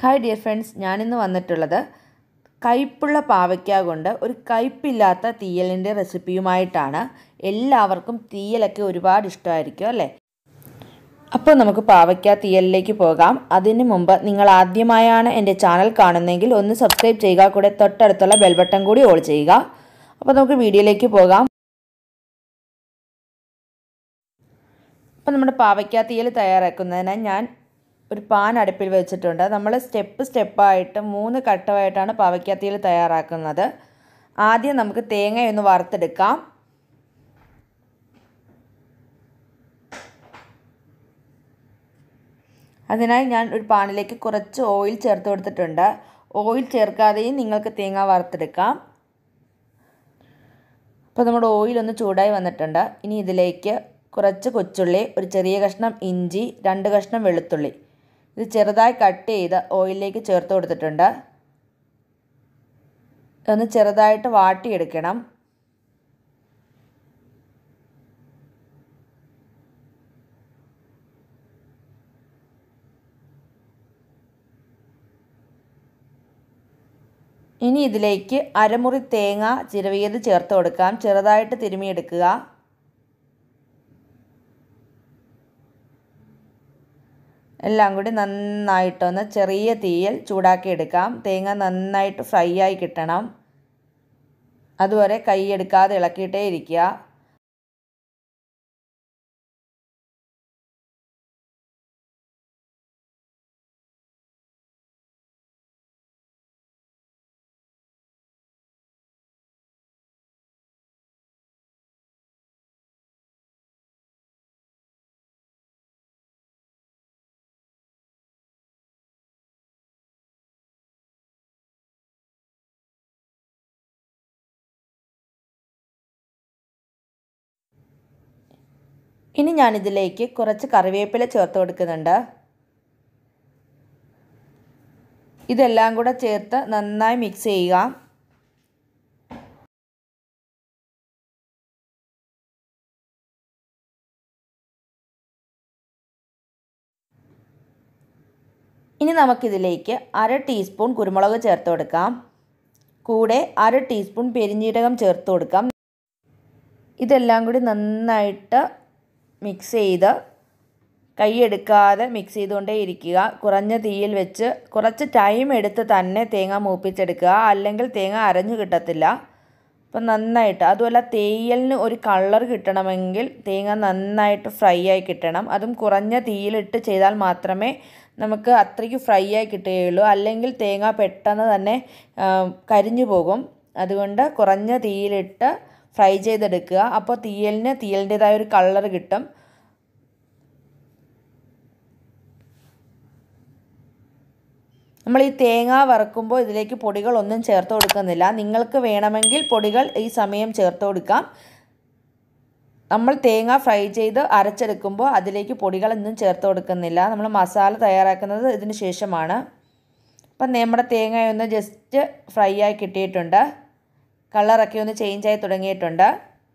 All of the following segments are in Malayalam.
ഹായ് ഡിയർ ഫ്രണ്ട്സ് ഞാനിന്ന് വന്നിട്ടുള്ളത് കയ്പുള്ള പാവയ്ക്ക കൊണ്ട് ഒരു കയ്പില്ലാത്ത തീയലിൻ്റെ റെസിപ്പിയുമായിട്ടാണ് എല്ലാവർക്കും തീയലൊക്കെ ഒരുപാട് ഇഷ്ടമായിരിക്കും അല്ലേ അപ്പോൾ നമുക്ക് പാവയ്ക്ക തീയലിലേക്ക് പോകാം അതിന് മുമ്പ് നിങ്ങൾ ആദ്യമായാണ് എൻ്റെ ചാനൽ കാണുന്നതെങ്കിൽ ഒന്ന് സബ്സ്ക്രൈബ് ചെയ്യുക കൂടെ തൊട്ടടുത്തുള്ള ബെൽ ബട്ടൺ കൂടി ഓൾ ചെയ്യുക അപ്പോൾ നമുക്ക് വീഡിയോയിലേക്ക് പോകാം അപ്പോൾ നമ്മുടെ പാവയ്ക്ക തീയൽ തയ്യാറാക്കുന്നതിന് ഞാൻ ഒരു പാൻ അടുപ്പിൽ വെച്ചിട്ടുണ്ട് നമ്മൾ സ്റ്റെപ്പ് സ്റ്റെപ്പായിട്ട് മൂന്ന് ഘട്ടമായിട്ടാണ് പാവയ്ക്ക തീയൽ തയ്യാറാക്കുന്നത് ആദ്യം നമുക്ക് തേങ്ങയൊന്ന് വറുത്തെടുക്കാം അതിനായി ഞാൻ ഒരു പാനിലേക്ക് കുറച്ച് ഓയിൽ ചേർത്ത് കൊടുത്തിട്ടുണ്ട് ഓയിൽ ചേർക്കാതെയും നിങ്ങൾക്ക് തേങ്ങ വറുത്തെടുക്കാം അപ്പോൾ നമ്മുടെ ഓയിൽ ഒന്ന് ചൂടായി വന്നിട്ടുണ്ട് ഇനി ഇതിലേക്ക് കുറച്ച് കൊച്ചുള്ളി ഒരു ചെറിയ കഷ്ണം ഇഞ്ചി രണ്ട് കഷ്ണം വെളുത്തുള്ളി ഇത് ചെറുതായി കട്ട് ചെയ്ത് ഓയിലിലേക്ക് ചേർത്ത് കൊടുത്തിട്ടുണ്ട് ഒന്ന് ചെറുതായിട്ട് വാട്ടിയെടുക്കണം ഇനി ഇതിലേക്ക് അരമുറി തേങ്ങ ചിരവിയത് ചേർത്ത് കൊടുക്കാം ചെറുതായിട്ട് തിരുമിയെടുക്കുക എല്ലാം കൂടി നന്നായിട്ടൊന്ന് ചെറിയ തീയിൽ ചൂടാക്കി എടുക്കാം തേങ്ങ നന്നായിട്ട് ഫ്രൈ ആയി കിട്ടണം അതുവരെ കൈയെടുക്കാതെ ഇളക്കിയിട്ടേ ഇരിക്കുക ഇനി ഞാനിതിലേക്ക് കുറച്ച് കറിവേപ്പില ചേർത്ത് കൊടുക്കുന്നുണ്ട് ഇതെല്ലാം കൂടെ ചേർത്ത് നന്നായി മിക്സ് ചെയ്യുക ഇനി നമുക്കിതിലേക്ക് അര ടീസ്പൂൺ കുരുമുളക് ചേർത്ത് കൊടുക്കാം കൂടെ അര ടീസ്പൂൺ പെരിഞ്ജീരകം ചേർത്ത് കൊടുക്കാം ഇതെല്ലാം കൂടി നന്നായിട്ട് മിക്സ് ചെയ്ത് കൈയെടുക്കാതെ മിക്സ് ചെയ്തുകൊണ്ടേ ഇരിക്കുക കുറഞ്ഞ തീയിൽ വെച്ച് കുറച്ച് ടൈം എടുത്ത് തന്നെ തേങ്ങ മൂപ്പിച്ചെടുക്കുക അല്ലെങ്കിൽ തേങ്ങ അരഞ്ഞു കിട്ടത്തില്ല അപ്പം നന്നായിട്ട് അതുമല്ല തേയലിന് ഒരു കളർ കിട്ടണമെങ്കിൽ തേങ്ങ നന്നായിട്ട് ഫ്രൈ ആയി കിട്ടണം അതും കുറഞ്ഞ തീയിലിട്ട് ചെയ്താൽ മാത്രമേ നമുക്ക് അത്രയ്ക്ക് ഫ്രൈ ആയി കിട്ടുകയുള്ളൂ അല്ലെങ്കിൽ തേങ്ങ പെട്ടെന്ന് തന്നെ കരിഞ്ഞു പോകും അതുകൊണ്ട് കുറഞ്ഞ തീയിലിട്ട് ഫ്രൈ ചെയ്തെടുക്കുക അപ്പോൾ തീയലിന് തീയലിൻ്റെതായ ഒരു കളർ കിട്ടും നമ്മൾ ഈ തേങ്ങ വറക്കുമ്പോൾ ഇതിലേക്ക് പൊടികളൊന്നും ചേർത്ത് കൊടുക്കുന്നില്ല നിങ്ങൾക്ക് വേണമെങ്കിൽ പൊടികൾ ഈ സമയം ചേർത്ത് കൊടുക്കാം നമ്മൾ തേങ്ങ ഫ്രൈ ചെയ്ത് അരച്ചെടുക്കുമ്പോൾ അതിലേക്ക് പൊടികളൊന്നും ചേർത്ത് കൊടുക്കുന്നില്ല നമ്മൾ മസാല തയ്യാറാക്കുന്നത് ഇതിന് ശേഷമാണ് അപ്പം നമ്മുടെ തേങ്ങയൊന്ന് ജസ്റ്റ് ഫ്രൈ ആയി കിട്ടിയിട്ടുണ്ട് കളറൊക്കെ ഒന്ന് ചേഞ്ച് ആയി തുടങ്ങിയിട്ടുണ്ട്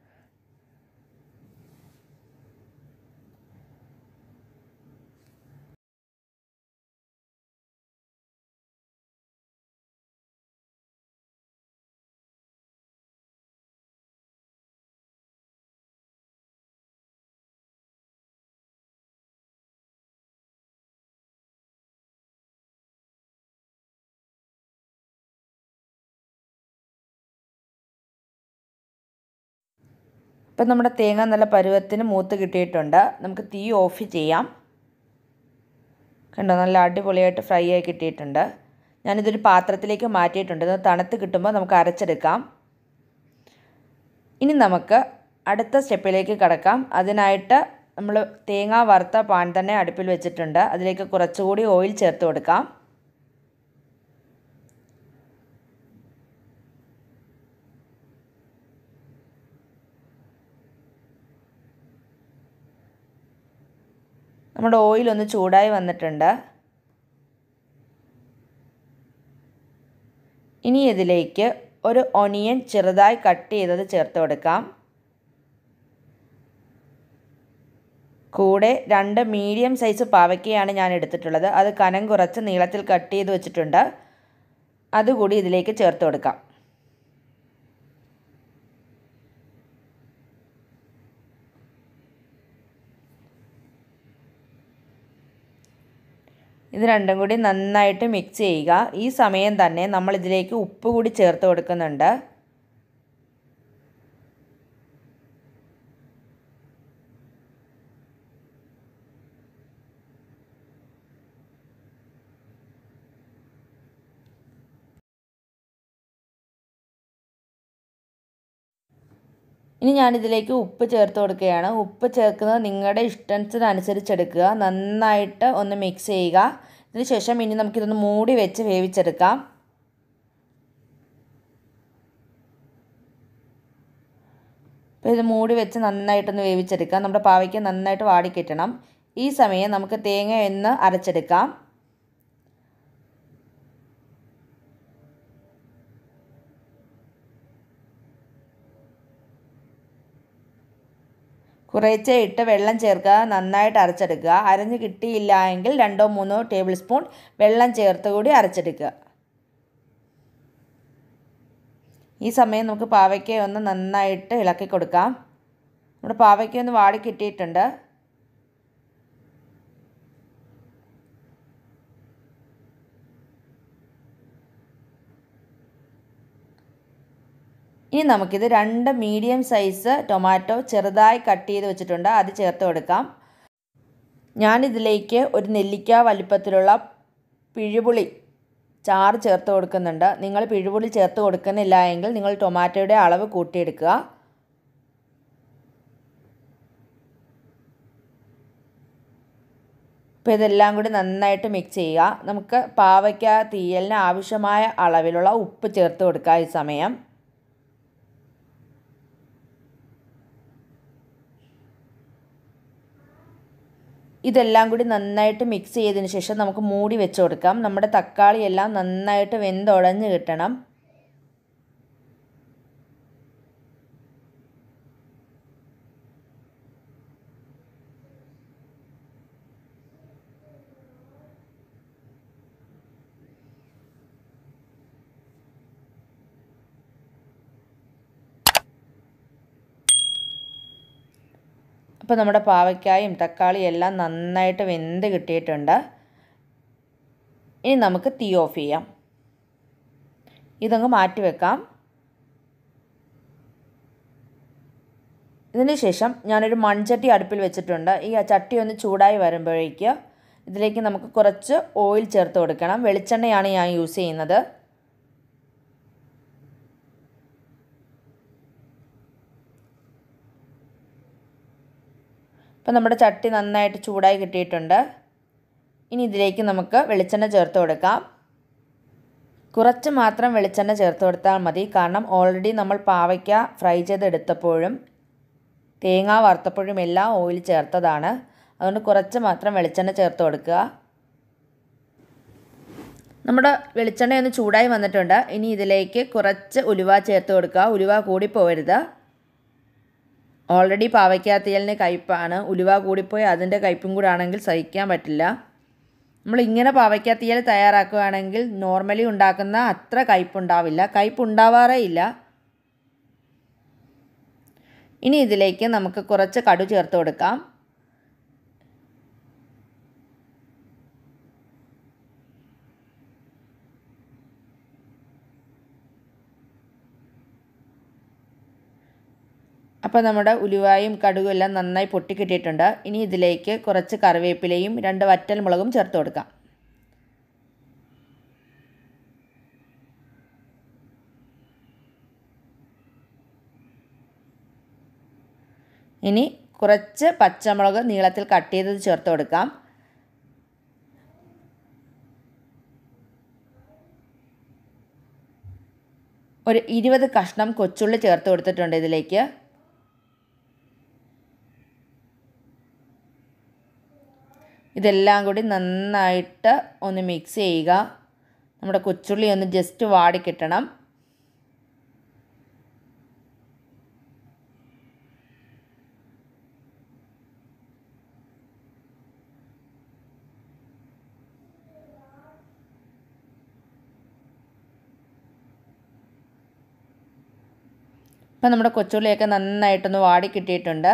ഇപ്പം നമ്മുടെ തേങ്ങ നല്ല പരുവത്തിന് മൂത്ത് കിട്ടിയിട്ടുണ്ട് നമുക്ക് തീ ഓഫ് ചെയ്യാം കണ്ടോ നല്ല അടിപൊളിയായിട്ട് ഫ്രൈ ആയി കിട്ടിയിട്ടുണ്ട് ഞാനിതൊരു പാത്രത്തിലേക്ക് മാറ്റിയിട്ടുണ്ട് ഇത് തണുത്ത് കിട്ടുമ്പോൾ നമുക്ക് അരച്ചെടുക്കാം ഇനി നമുക്ക് അടുത്ത സ്റ്റെപ്പിലേക്ക് കിടക്കാം അതിനായിട്ട് നമ്മൾ തേങ്ങ വറുത്ത പാൻ തന്നെ അടുപ്പിൽ വെച്ചിട്ടുണ്ട് അതിലേക്ക് കുറച്ചുകൂടി ഓയിൽ ചേർത്ത് കൊടുക്കാം നമ്മുടെ ഓയിൽ ഒന്ന് ചൂടായി വന്നിട്ടുണ്ട് ഇനി ഇതിലേക്ക് ഒരു ഒനിയൻ ചെറുതായി കട്ട് ചെയ്തത് ചേർത്ത് കൊടുക്കാം കൂടെ രണ്ട് മീഡിയം സൈസ് പാവയ്ക്കയാണ് ഞാൻ എടുത്തിട്ടുള്ളത് അത് കനം കുറച്ച് നീളത്തിൽ കട്ട് ചെയ്ത് വെച്ചിട്ടുണ്ട് അതുകൂടി ഇതിലേക്ക് ചേർത്ത് കൊടുക്കാം ഇത് രണ്ടും കൂടി നന്നായിട്ട് മിക്സ് ചെയ്യുക ഈ സമയം തന്നെ നമ്മൾ ഇതിലേക്ക് ഉപ്പ് കൂടി ചേർത്ത് കൊടുക്കുന്നുണ്ട് ഇനി ഞാനിതിലേക്ക് ഉപ്പ് ചേർത്ത് കൊടുക്കുകയാണ് ഉപ്പ് ചേർക്കുന്നത് നിങ്ങളുടെ ഇഷ്ടത്തിനനുസരിച്ച് എടുക്കുക നന്നായിട്ട് ഒന്ന് മിക്സ് ചെയ്യുക ഇതിന് ശേഷം ഇനി നമുക്കിതൊന്ന് മൂടി വെച്ച് വേവിച്ചെടുക്കാം അപ്പോൾ ഇത് മൂടി വെച്ച് നന്നായിട്ടൊന്ന് വേവിച്ചെടുക്കാം നമ്മുടെ പാവയ്ക്ക് നന്നായിട്ട് വാടിക്കിട്ടണം ഈ സമയം നമുക്ക് തേങ്ങ ഒന്ന് അരച്ചെടുക്കാം കുറേശ്ശെ ഇട്ട് വെള്ളം ചേർക്കുക നന്നായിട്ട് അരച്ചെടുക്കുക അരഞ്ഞ് കിട്ടിയില്ല എങ്കിൽ രണ്ടോ മൂന്നോ ടേബിൾ സ്പൂൺ വെള്ളം ചേർത്ത് കൂടി അരച്ചെടുക്കുക ഈ സമയം നമുക്ക് പാവയ്ക്ക ഒന്ന് നന്നായിട്ട് ഇളക്കി കൊടുക്കാം നമ്മുടെ പാവയ്ക്ക ഒന്ന് വാടി കിട്ടിയിട്ടുണ്ട് ഇനി നമുക്കിത് രണ്ട് മീഡിയം സൈസ് ടൊമാറ്റോ ചെറുതായി കട്ട് ചെയ്ത് വെച്ചിട്ടുണ്ട് അത് ചേർത്ത് കൊടുക്കാം ഞാനിതിലേക്ക് ഒരു നെല്ലിക്ക വലിപ്പത്തിലുള്ള പിഴുപുളി ചാറ് ചേർത്ത് കൊടുക്കുന്നുണ്ട് നിങ്ങൾ പിഴുപുളി ചേർത്ത് കൊടുക്കുന്നില്ല എങ്കിൽ നിങ്ങൾ ടൊമാറ്റോയുടെ അളവ് കൂട്ടിയെടുക്കുക അപ്പോൾ ഇതെല്ലാം കൂടി നന്നായിട്ട് മിക്സ് ചെയ്യുക നമുക്ക് പാവയ്ക്ക തീയലിന് ആവശ്യമായ അളവിലുള്ള ഉപ്പ് ചേർത്ത് കൊടുക്കുക ഈ സമയം ഇതെല്ലാം കൂടി നന്നായിട്ട് മിക്സ് ചെയ്തതിന് ശേഷം നമുക്ക് മൂടി വെച്ച് കൊടുക്കാം നമ്മുടെ തക്കാളി എല്ലാം നന്നായിട്ട് വെന്തുടഞ്ഞ് കിട്ടണം അപ്പോൾ നമ്മുടെ പാവയ്ക്കായും തക്കാളിയും എല്ലാം നന്നായിട്ട് വെന്ത് കിട്ടിയിട്ടുണ്ട് ഇനി നമുക്ക് തീ ഓഫ് ചെയ്യാം ഇതങ്ങ് മാറ്റി വെക്കാം ഇതിന് ശേഷം ഞാനൊരു മൺചട്ടി അടുപ്പിൽ വെച്ചിട്ടുണ്ട് ഈ ചട്ടി ഒന്ന് ചൂടായി വരുമ്പോഴേക്ക് ഇതിലേക്ക് നമുക്ക് കുറച്ച് ഓയിൽ ചേർത്ത് കൊടുക്കണം വെളിച്ചെണ്ണയാണ് ഞാൻ യൂസ് ചെയ്യുന്നത് ഇപ്പം നമ്മുടെ ചട്ടി നന്നായിട്ട് ചൂടായി കിട്ടിയിട്ടുണ്ട് ഇനി ഇതിലേക്ക് നമുക്ക് വെളിച്ചെണ്ണ ചേർത്ത് കൊടുക്കാം കുറച്ച് മാത്രം വെളിച്ചെണ്ണ ചേർത്ത് കൊടുത്താൽ മതി കാരണം ഓൾറെഡി നമ്മൾ പാവയ്ക്ക ഫ്രൈ ചെയ്തെടുത്തപ്പോഴും തേങ്ങ വറുത്തപ്പോഴും എല്ലാം ഓയിൽ ചേർത്തതാണ് അതുകൊണ്ട് കുറച്ച് മാത്രം വെളിച്ചെണ്ണ ചേർത്ത് കൊടുക്കുക നമ്മുടെ വെളിച്ചെണ്ണ ഒന്ന് ചൂടായി വന്നിട്ടുണ്ട് ഇനി ഇതിലേക്ക് കുറച്ച് ഉലുവ ചേർത്ത് കൊടുക്കുക ഉലുവ കൂടി പോകരുത് ഓൾറെഡി പാവയ്ക്കാത്തിയലിന് കയ്പ്പാണ് ഉലുവ കൂടിപ്പോയി അതിൻ്റെ കയ്പ്പും കൂടെ ആണെങ്കിൽ സഹിക്കാൻ പറ്റില്ല നമ്മൾ ഇങ്ങനെ പാവയ്ക്കാത്തിയൽ തയ്യാറാക്കുകയാണെങ്കിൽ നോർമലി ഉണ്ടാക്കുന്ന അത്ര കയ്പ്പുണ്ടാവില്ല കയ്പുണ്ടാവാറേ ഇല്ല ഇനി ഇതിലേക്ക് നമുക്ക് കുറച്ച് കടു ചേർത്ത് കൊടുക്കാം അപ്പോൾ നമ്മുടെ ഉലുവായും കടുകും എല്ലാം നന്നായി പൊട്ടിക്കിട്ടിയിട്ടുണ്ട് ഇനി ഇതിലേക്ക് കുറച്ച് കറിവേപ്പിലയും രണ്ട് വറ്റൽ മുളകും ചേർത്ത് കൊടുക്കാം ഇനി കുറച്ച് പച്ചമുളക് നീളത്തിൽ കട്ട് ചെയ്തത് ചേർത്ത് കൊടുക്കാം ഒരു ഇരുപത് കഷ്ണം കൊച്ചുള്ളി ചേർത്ത് കൊടുത്തിട്ടുണ്ട് ഇതിലേക്ക് ഇതെല്ലാം കൂടി നന്നായിട്ട് ഒന്ന് മിക്സ് ചെയ്യുക നമ്മുടെ കൊച്ചുള്ളി ഒന്ന് ജസ്റ്റ് വാടി കിട്ടണം ഇപ്പം നമ്മുടെ കൊച്ചുള്ളിയൊക്കെ നന്നായിട്ടൊന്ന് വാടി കിട്ടിയിട്ടുണ്ട്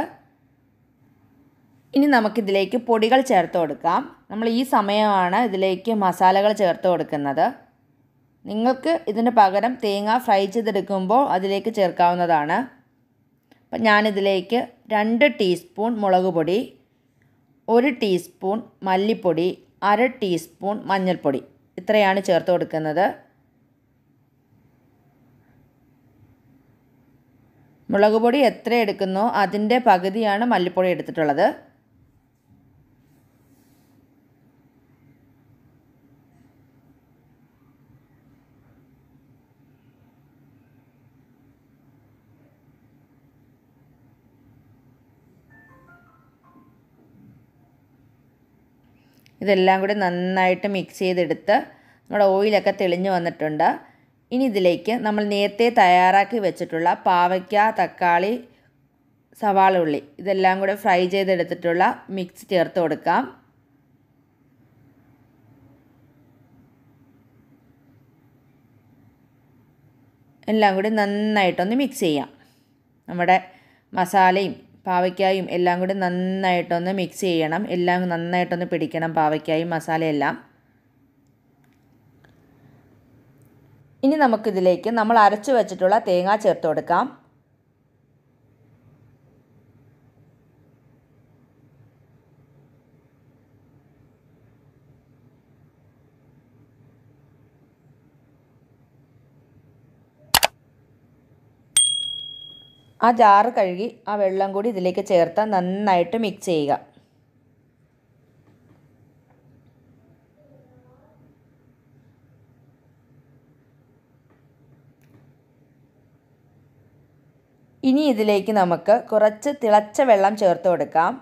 ഇനി നമുക്കിതിലേക്ക് പൊടികൾ ചേർത്ത് കൊടുക്കാം നമ്മൾ ഈ സമയമാണ് ഇതിലേക്ക് മസാലകൾ ചേർത്ത് കൊടുക്കുന്നത് നിങ്ങൾക്ക് ഇതിന് പകരം തേങ്ങ ഫ്രൈ ചെയ്തെടുക്കുമ്പോൾ അതിലേക്ക് ചേർക്കാവുന്നതാണ് അപ്പം ഞാനിതിലേക്ക് രണ്ട് ടീസ്പൂൺ മുളക് പൊടി ഒരു ടീസ്പൂൺ മല്ലിപ്പൊടി അര ടീസ്പൂൺ മഞ്ഞൾപ്പൊടി ഇത്രയാണ് ചേർത്ത് കൊടുക്കുന്നത് മുളക് പൊടി എത്ര എടുക്കുന്നോ അതിൻ്റെ പകുതിയാണ് മല്ലിപ്പൊടി എടുത്തിട്ടുള്ളത് ഇതെല്ലാം കൂടി നന്നായിട്ട് മിക്സ് ചെയ്തെടുത്ത് നമ്മുടെ ഓയിലൊക്കെ തെളിഞ്ഞ് വന്നിട്ടുണ്ട് ഇനി ഇതിലേക്ക് നമ്മൾ നേരത്തെ തയ്യാറാക്കി വെച്ചിട്ടുള്ള പാവയ്ക്ക തക്കാളി സവാള ഉള്ളി ഇതെല്ലാം കൂടെ ഫ്രൈ ചെയ്തെടുത്തിട്ടുള്ള മിക്സ് ചേർത്ത് കൊടുക്കാം എല്ലാം കൂടി നന്നായിട്ടൊന്ന് മിക്സ് ചെയ്യാം നമ്മുടെ മസാലയും പാവയ്ക്കായും എല്ലാം കൂടി നന്നായിട്ടൊന്ന് മിക്സ് ചെയ്യണം എല്ലാം നന്നായിട്ടൊന്ന് പിടിക്കണം പാവയ്ക്കായും മസാലയെല്ലാം ഇനി നമുക്കിതിലേക്ക് നമ്മൾ അരച്ചു വെച്ചിട്ടുള്ള തേങ്ങ ചേർത്ത് കൊടുക്കാം ആ ജാറ് കഴുകി ആ വെള്ളം കൂടി ഇതിലേക്ക് ചേർത്ത് നന്നായിട്ട് മിക്സ് ചെയ്യുക ഇനി ഇതിലേക്ക് നമുക്ക് കുറച്ച് തിളച്ച വെള്ളം ചേർത്ത് കൊടുക്കാം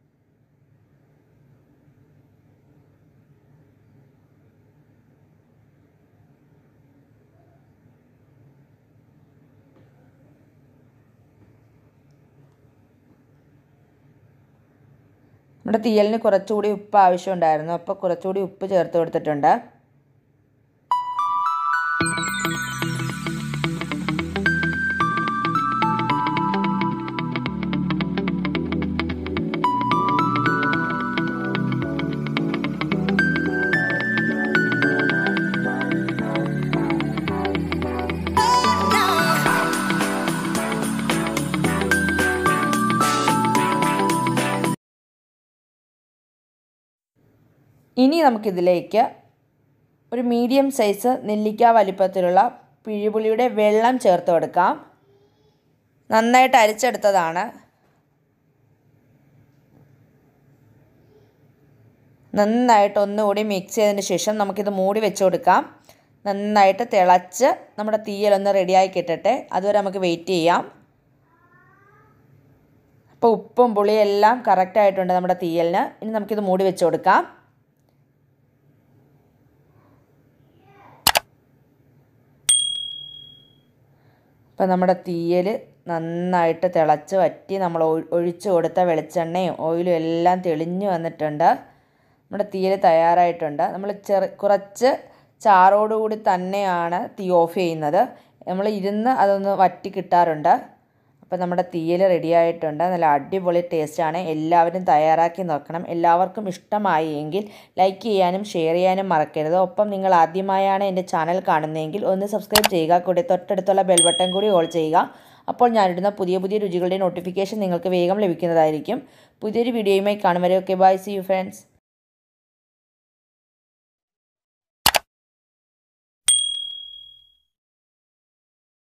നമ്മുടെ തീയലിന് കുറച്ചുകൂടി ഉപ്പ് ആവശ്യമുണ്ടായിരുന്നു അപ്പോൾ കുറച്ചുകൂടി ഉപ്പ് ചേർത്ത് കൊടുത്തിട്ടുണ്ട് ഇനി നമുക്കിതിലേക്ക് ഒരു മീഡിയം സൈസ് നെല്ലിക്ക വലിപ്പത്തിലുള്ള പിഴിപുളിയുടെ വെള്ളം ചേർത്ത് കൊടുക്കാം നന്നായിട്ട് അരിച്ചെടുത്തതാണ് നന്നായിട്ട് ഒന്നുകൂടി മിക്സ് ചെയ്തതിന് ശേഷം നമുക്കിത് മൂടി വെച്ച് കൊടുക്കാം നന്നായിട്ട് തിളച്ച് നമ്മുടെ തീയലൊന്ന് റെഡിയായി കിട്ടട്ടെ അതുവരെ നമുക്ക് വെയിറ്റ് ചെയ്യാം അപ്പോൾ ഉപ്പും പുളിയും എല്ലാം കറക്റ്റായിട്ടുണ്ട് നമ്മുടെ തീയലിന് ഇനി നമുക്കിത് മൂടി വെച്ച് കൊടുക്കാം അപ്പോൾ നമ്മുടെ തീയൽ നന്നായിട്ട് തിളച്ച് വറ്റി നമ്മൾ ഒഴിച്ചു കൊടുത്ത വെളിച്ചെണ്ണയും ഓയിലും എല്ലാം തെളിഞ്ഞു വന്നിട്ടുണ്ട് നമ്മുടെ തീയൽ തയ്യാറായിട്ടുണ്ട് നമ്മൾ ചെറു കുറച്ച് ചാറോടുകൂടി തന്നെയാണ് തീ ഓഫ് ചെയ്യുന്നത് നമ്മൾ ഇരുന്ന് അതൊന്ന് വറ്റി കിട്ടാറുണ്ട് അപ്പോൾ നമ്മുടെ തീയൽ റെഡി ആയിട്ടുണ്ട് നല്ല അടിപൊളി ടേസ്റ്റാണ് എല്ലാവരും തയ്യാറാക്കി നോക്കണം എല്ലാവർക്കും ഇഷ്ടമായി എങ്കിൽ ലൈക്ക് ചെയ്യാനും ഷെയർ ചെയ്യാനും മറക്കരുത് ഒപ്പം നിങ്ങൾ ആദ്യമായാണ് എൻ്റെ ചാനൽ കാണുന്നതെങ്കിൽ ഒന്ന് സബ്സ്ക്രൈബ് ചെയ്യുക കൂടി തൊട്ടടുത്തുള്ള ബെൽ ബട്ടൺ കൂടി ഓൾ ചെയ്യുക അപ്പോൾ ഞാനിടുന്ന പുതിയ പുതിയ രുചികളുടെ നോട്ടിഫിക്കേഷൻ നിങ്ങൾക്ക് വേഗം ലഭിക്കുന്നതായിരിക്കും പുതിയൊരു വീഡിയോയുമായി കാണും വരെ okay bye see you friends